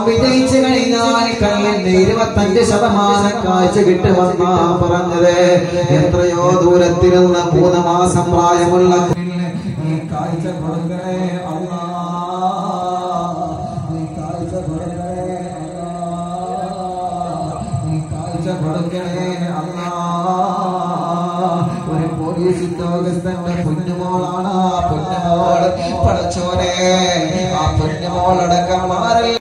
വിജയിച്ചു കഴിഞ്ഞാൽ കല്ലിന്റെ ഇരുപത്തഞ്ച് ശതമാനം കാഴ്ച കിട്ടുമെന്നാ പറഞ്ഞത് എത്രയോ ദൂരത്തിരുന്ന് മൂന്ന് മാസം പ്രായമുള്ള കുഞ്ഞിന് നീ കാഴ്ച കൊടുക്കണേ അല്ലാ നീ കാഴ്ച കൊടുക്കണേ അല്ലാ നീ കാഴ്ച കൊടുക്കണേ അല്ലാ ഒരു പോലീസ് ഉദ്യോഗസ്ഥന്റെ പൊന്നുമോളാണ് ആ പൊന്നുമോൾ പടച്ചോനെ ആ പൊന്നുമോളടക്കം മാറി